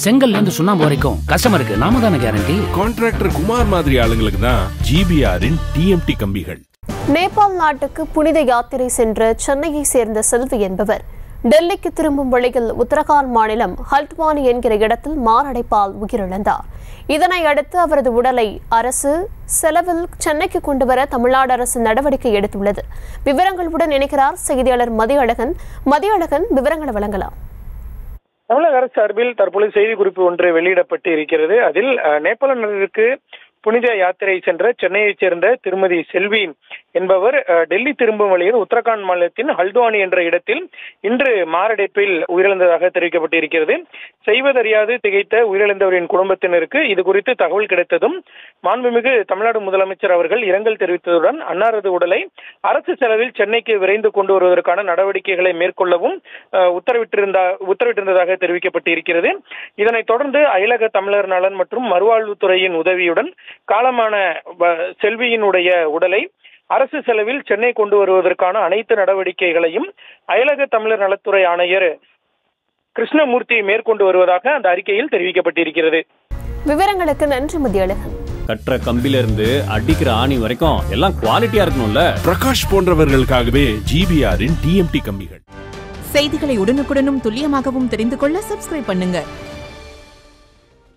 செங்கல்ல இருந்து சுண்ணாம்பு வரைக்கும் கஸ்டமருக்கு நாம தானே கேரண்டி கான்ட்ராக்டர் குமார் மாதிரி ஆளுங்களுக்கு தான் ஜிபிஆரின் டிஎம்டி கம்பிகள் நேபாள் நாட்டுக்கு புனித யாத்திரை சென்ற சென்னையை சேர்ந்த செல்வி என்பவர் டெல்லிக்கு திரும்பும் வழியில் உத்தரகாண்ட் மாநிலம் ஹல்த்வானி என்கிற இடத்தில் மாரடைப்பால் உயிரிழந்தார் இதனை அடுத்து அவரது உடலை அரசு செலவில் சென்னைக்கு கொண்டு வர தமிழ்நாடு அரசு நடவடிக்கை எடுத்துள்ளது விவரங்களுடன் இணைக்கிறார் செய்தியாளர் மதியழகன் மதியழகன் விவரங்களை வழங்கலாம் தமிழக அரசு சார்பில் தற்பொழுது செய்திக்குறிப்பு ஒன்று வெளியிடப்பட்டு இருக்கிறது அதில் அஹ், நேபாள நாட்டிற்கு புனித யாத்திரை சென்ற சென்னையைச் சேர்ந்த திருமதி செல்வி என்பவர் அஹ், டெல்லி திரும்பும் வழியில் உத்தரகாண்ட் மாநிலத்தின் ஹல்துவானி என்ற இடத்தில் இன்று மாரடைப்பில் உயிரிழந்ததாக தெரிவிக்கப்பட்டிருக்கிறது செய்வதறியாது திகைத்த உயிரிழந்தவரின் குடும்பத்தினருக்கு இது குறித்து தகவல் கிடைத்ததும் மாண்புமிகு தமிழ்நாடு முதலமைச்சர் அவர்கள் இரங்கல் தெரிவித்ததுடன் அன்னாரது உடலை அரசு செலவில் சென்னைக்கு விரைந்து கொண்டு வருவதற்கான நடவடிக்கைகளை மேற்கொள்ளவும் அஹ், உத்தரவிட்டிருந்த உத்தரவிட்டிருந்ததாக தெரிவிக்கப்பட்டிருக்கிறது இதனைத் தொடர்ந்து அயலக தமிழர் நலன் மற்றும் மறுவாழ்வுத்துறையின் உதவியுடன் காலமான வ- செல்வியினுடைய உடலை அரசு செலவில் சென்னை கொண்டு வருவதற்கான அனைத்து நடவடிக்கைகளையும் அயலக தமிழர் நலத்துறை ஆணையர் கிருஷ்ணமூர்த்தி மேற்கொண்டு வருவதாக அந்த அறிக்கையில் தெரிவிக்கப்பட்டிருக்கிறது விவரங்களுக்கு நன்றி மதியழகன் கட்டுற கம்பில இருந்து அடிக்கிற ஆணி வரைக்கும் எல்லாம் குவாலிட்டியா இருக்கணும்ல பிரகாஷ் போன்றவர்களுக்காகவே ஜிபிஆரின் டிஎம்டி கம்பிகள் செய்திகளை உடனுக்குடனும் துல்லியமாகவும் தெரிந்து கொள்ள சப்ஸ்கிரைப் பண்ணுங்க